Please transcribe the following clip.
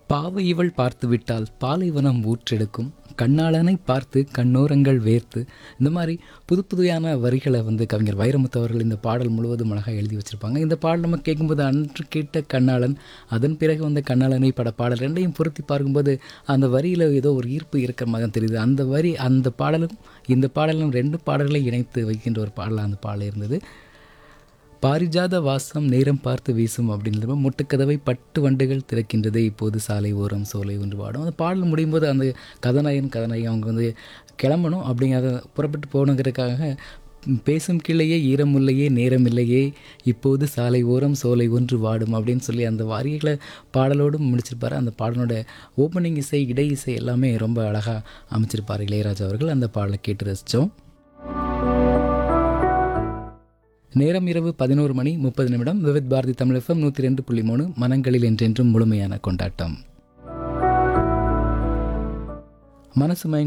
பாவை இவள் பார்த்து விட்டால் பாலைவனம் ஊற்றெடுக்கும் கண்ணாளனை பார்த்து கண்ணோரங்கள் வேர்த்து இந்த மாதிரி புது புதுயான வரிகளை வந்து கவிஞர் வைரமுத்து அவர்கள் இந்த பாடல் முழுவதும் அழகாக எழுதி வச்சுருப்பாங்க இந்த பாடல் நம்ம கேட்கும்போது அன்று கேட்ட கண்ணாளன் அதன் பிறகு வந்த கண்ணாளனை பட பாடல் ரெண்டையும் பொருத்தி பார்க்கும்போது அந்த வரியில் ஏதோ ஒரு ஈர்ப்பு இருக்கிற மாதிரி தான் தெரியுது அந்த வரி அந்த பாடலும் இந்த பாடலும் ரெண்டு பாடல்களை இணைத்து வைக்கின்ற ஒரு பாடலாக அந்த பாடல் இருந்தது பாரிஜாத வாசம் நேரம் பார்த்து வீசும் அப்படின்றது முட்டுக்கதவை பட்டு வண்டுகள் திறக்கின்றது இப்போது சாலை ஓரம் சோலை ஒன்று பாடும் அந்த பாடல் முடியும் போது அந்த கதாநாயகன் கதாநாயகி அவங்க வந்து கிளம்பணும் அப்படிங்கிறத புறப்பட்டு போகணுங்கிறதுக்காக பேசும் கிளையே ஈரமுல்லையே நேரமில்லையே இப்போது சாலை ஓரம் சோலை ஒன்று வாடும் அப்படின்னு சொல்லி அந்த வாரிகளை பாடலோடு முடிச்சிருப்பாரு அந்த பாடலோட ஓப்பனிங் இசை இடை இசை எல்லாமே ரொம்ப அழகாக அமைச்சிருப்பார் இளையராஜா அவர்கள் அந்த பாடலை கேட்டு ரசித்தோம் நேரம் இரவு பதினோரு மணி முப்பது நிமிடம் விவித் பாரதி தமிழ் எஃப்எம் நூற்றி ரெண்டு புள்ளி மூணு மனங்களில் என்றென்றும் முழுமையான கொண்டாட்டம் மனசு மயங்கும்